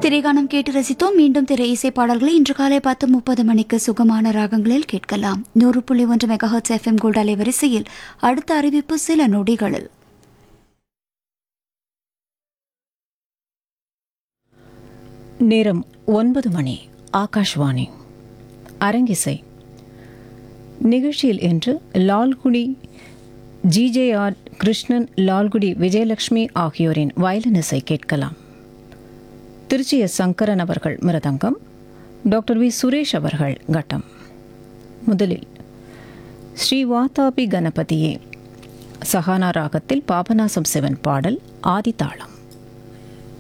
திரைகானம் கேட்டு ரசித்தோம் மீண்டும் திரை இசை பாடல்களை இன்று காலை பத்து முப்பது மணிக்கு சுகமான ராகங்களில் கேட்கலாம் நூறு புள்ளி ஒன்று மெகாஹர்ட்ஸ் எஃப்எம் கோல்ட் அலைவரிசையில் அடுத்த அறிவிப்பு சில நொடிகளில் நேரம் ஒன்பது மணி ஆகாஷ்வாணி அரங்கிசை நிகழ்ச்சியில் இன்று லால்குடி ஜிஜேஆர் கிருஷ்ணன் லால்குடி விஜயலட்சுமி ஆகியோரின் வயலின் இசை கேட்கலாம் திருச்சி எஸ் சங்கரன் அவர்கள் மிருதங்கம் டாக்டர் வி சுரேஷ் அவர்கள் கட்டம் முதலில் ஸ்ரீ வாதாபி கணபதியே சஹானா ராகத்தில் பாபநாசம் சிவன் பாடல் ஆதிதாளம்